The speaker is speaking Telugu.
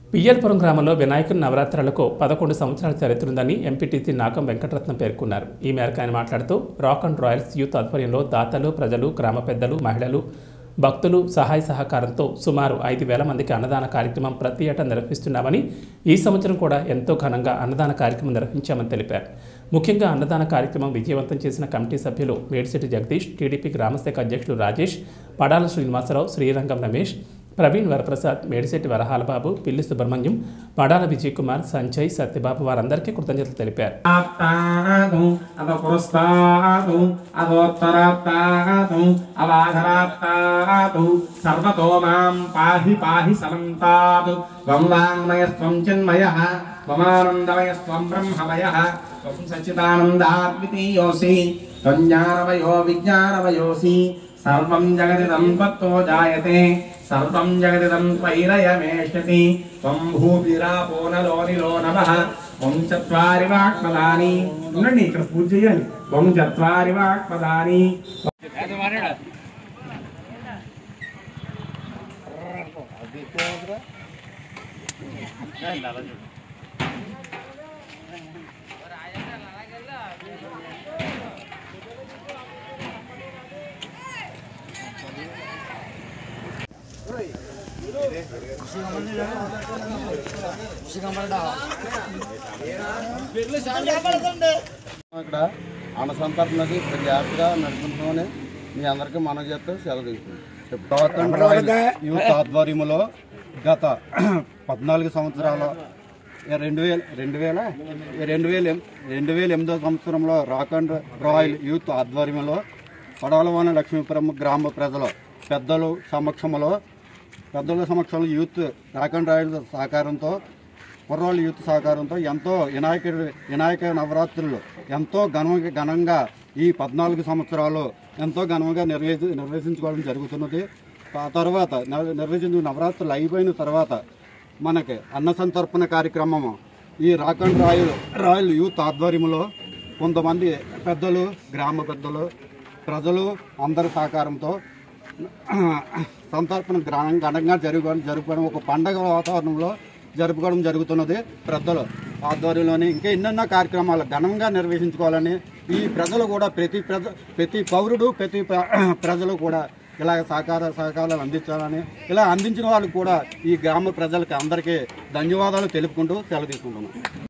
పియ్యల్పురం గ్రామంలో వినాయకుని నవరాత్రులకు పదకొండు సంవత్సరాల చరిత్ర ఉందని ఎంపీటీసీ నాగం వెంకటరత్నం పేర్కొన్నారు ఈ మేరకు ఆయన మాట్లాడుతూ రాక్ అండ్ రాయల్స్ యూత్ ఆధ్వర్యంలో దాతలు ప్రజలు గ్రామ పెద్దలు మహిళలు భక్తులు సహాయ సహకారంతో సుమారు ఐదు వేల మందికి అన్నదాన కార్యక్రమం ప్రతి ఏటా నిర్వహిస్తున్నామని ఈ సంవత్సరం కూడా ఎంతో ఘనంగా అన్నదాన కార్యక్రమం నిర్వహించామని తెలిపారు ముఖ్యంగా అన్నదాన కార్యక్రమం విజయవంతం చేసిన కమిటీ సభ్యులు మేడిశెట్టి జగదీష్ టీడీపీ గ్రామశాఖ అధ్యక్షులు రాజేష్ పడాల శ్రీనివాసరావు శ్రీరంగం రమేష్ ప్రవీణ్ వరప్రసాద్ మేడిశెట్టి వరహాలబాబు పిల్లి సుబ్రహ్మణ్యం పడాల విజయ్ కుమార్ సంజయ్ సత్యబాబు వారందరికీ కృతజ్ఞతలు తెలిపారు ఆప్తాదు అద పురస్తాదు అదోత్తరాప్తాదు అవాధరాప్తాదు సర్వతో మాం పాహి పాహి సమంతాదు త్వం వాङ्मयस्त्वं चिन्मयः त्वमानन्दमयस्त्वं ब्रह्ममयः त्वं सच्चिदानन्दाद्वितीयोऽसि त्वं ज्ञानमयो विज्ञानमयोऽसि सर्वं जगदिदं त्वत्तो जायते सर्वं जगदिदं त्वैरयमेष्यति त्वं భూమిరాపో నలో నిలో నమః వం చత్వారి వాక్పదాని ఉండండి ఇక్కడ పూజ చేయాలి వం చత్వారి వాక్పదాని ఇక్కడ అన్న సంతర్పణకి జాగ్రత్తగా నడుపుతున్నామని మీ అందరికీ మనం చేస్తే సెలవు తీసుకుంటాం యూత్ ఆధ్వర్యంలో గత పద్నాలుగు సంవత్సరాల రెండు వేల రెండు వేల రెండు వేల ఎం- రెండు వేల ఎనిమిదో సంవత్సరంలో రాక్ అండ్ రాయల్ యూత్ ఆధ్వర్యంలో పడవలవాన లక్ష్మీపురం గ్రామ ప్రజలు పెద్దలు సమక్షంలో పెద్దల సమక్షంలో యూత్ రాక్ అండ్ రాయల్ సహకారంతో కుర్రోళ్ళ యూత్ సహకారంతో ఎంతో వినాయకుడి వినాయక నవరాత్రులు ఎంతో ఘన ఘనంగా ఈ పద్నాలుగు సంవత్సరాలు ఎంతో ఘనంగా నిర్వహి నిర్వహించుకోవడం జరుగుతున్నది ఆ తర్వాత నవ- నిర్వహించిన నవరాత్రులు అయిపోయిన తర్వాత మనకి అన్న సంతర్పణ కార్యక్రమం ఈ Rock and Royal Royal Youth ఆధ్వర్యంలో కొంతమంది పెద్దలు గ్రామ పెద్దలు ప్రజలు అందరి సహకారంతో సంతర్పణ గ్రామం ఘనంగా జరుపుకోవడం జరుపుకోవడం ఒక పండగ వాతావరణంలో జరుపుకోవడం జరుగుతున్నది పెద్దలు ఆధ్వర్యంలోని ఇంకా ఎన్నెన్నో కార్యక్రమాలు ఘనంగా నిర్వహించుకోవాలని ఈ ప్రజలు కూడా ప్రతి ప్రజ ప్రతి పౌరుడు ప్రతి ప్ర- ప్రజలు కూడా ఇలా సహకార సహకారాలు అందించాలని ఇలా అందించిన వాళ్ళకు కూడా ఈ గ్రామ ప్రజలకి అందరికీ ధన్యవాదాలు తెలుపుకుంటూ సెలవు తీసుకుంటున్నాం